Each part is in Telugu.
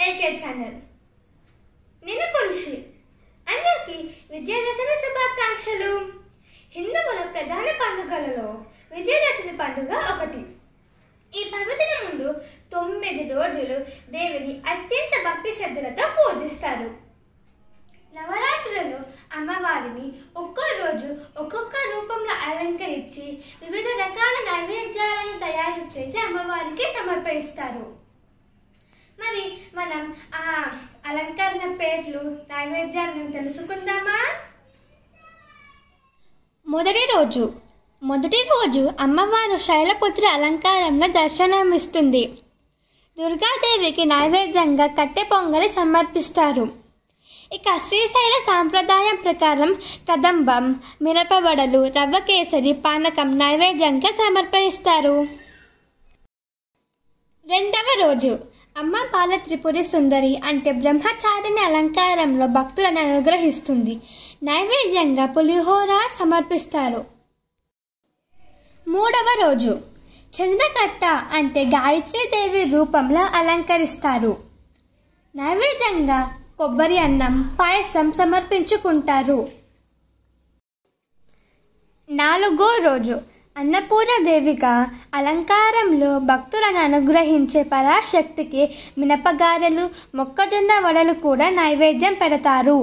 ఏకే ఛానల్ నేను కుల్షి అందరికీ విజయదశమి శుభాకాంక్షలు హిందువుల ప్రధాన పండుగలలో విజయదశమి పండుగ ఒకటి ఈ పర్వదిన ముందు తొమ్మిది రోజులు దేవిని అత్యంత భక్తి శ్రద్ధలతో పూజిస్తారు నవరాత్రులలో అమ్మవారిని ఒక్కో రోజు ఒక్కొక్క రూపంలో అలంకరించి వివిధ రకాల నైవేద్యాలను తయారు చేసి అమ్మవారికి సమర్పిస్తారు మరి మనం ఆ అలంకరణ పేర్లు నైవేద్యాలను తెలుసుకుందామా మొదటి రోజు మొదటి రోజు అమ్మవారు శైలపుత్రి అలంకారంలో దర్శనమిస్తుంది దుర్గాదేవికి నైవేద్యంగా కట్టె పొంగలి సమర్పిస్తారు ఇక శ్రీశైల సాంప్రదాయం ప్రకారం కదంబం మిరపవడలు రవ్వ కేసరి పానకం నైవేద్యంగా సమర్పిస్తారు రెండవ రోజు అమ్మ బాల త్రిపురి సుందరి అంటే బ్రహ్మచారిని అలంకారంలో భక్తులను అనుగ్రహిస్తుంది నైవేద్యంగా పులిహోర సమర్పిస్తారు మూడవ రోజు చంద్రకట్ట అంటే గాయత్రీదేవి రూపంలో అలంకరిస్తారు నైవేద్యంగా కొబ్బరి అన్నం పాయసం సమర్పించుకుంటారు నాలుగో రోజు అన్నపూర్ణదేవిగా అలంకారంలో భక్తులను అనుగ్రహించే పరాశక్తికి మినపగారెలు మొక్కజొన్న వడలు కూడా నైవేద్యం పెడతారు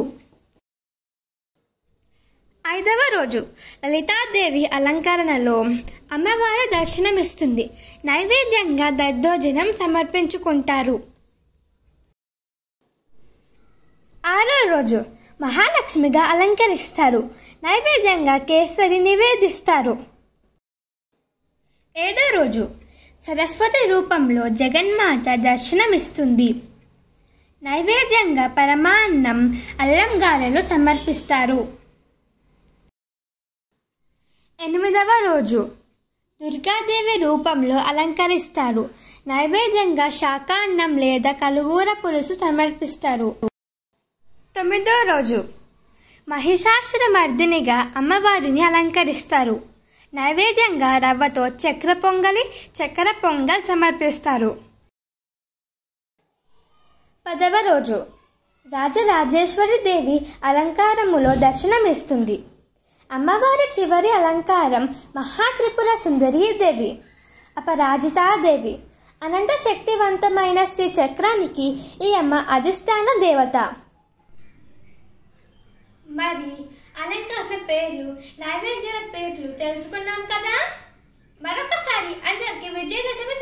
ఐదవ రోజు లలితాదేవి అలంకరణలో అమ్మవారు దర్శనమిస్తుంది నైవేద్యంగా దద్దోజనం సమర్పించుకుంటారు ఆరో రోజు మహాలక్ష్మిగా అలంకరిస్తారు నైవేద్యంగా కేసరి నివేదిస్తారు ఏడో రోజు సరస్వతి రూపంలో జగన్మాత దర్శనమిస్తుంది నైవేద్యంగా పరమాన్నం అల్లం గారెలు సమర్పిస్తారు ఎనిమిదవ రోజు దుర్గాదేవి రూపంలో అలంకరిస్తారు నైవేద్యంగా శాకాన్నం లేదా కలుగూర పులుసు సమర్పిస్తారు తొమ్మిదో రోజు మహిషాసుర మర్దినిగా అమ్మవారిని అలంకరిస్తారు నైవేద్యంగా రవ్వతో చక్కెర పొంగలి చక్కెర పొంగల్ సమర్పిస్తారు పదవ రోజు రాజరాజేశ్వరి దేవి అలంకారములో దర్శనమిస్తుంది అమ్మవారి చివరి అలంకారం మహాత్రిపుర సుందరీ దేవి అపరాజితాదేవి అనంత శక్తివంతమైన శ్రీ చక్రానికి ఈ అమ్మ అధిష్టాన దేవత మరి అలంకరణ పేర్లు నైవేద్యాల పేర్లు తెలుసుకున్నాం కదా మరొకసారి అందరికి విజయదశమి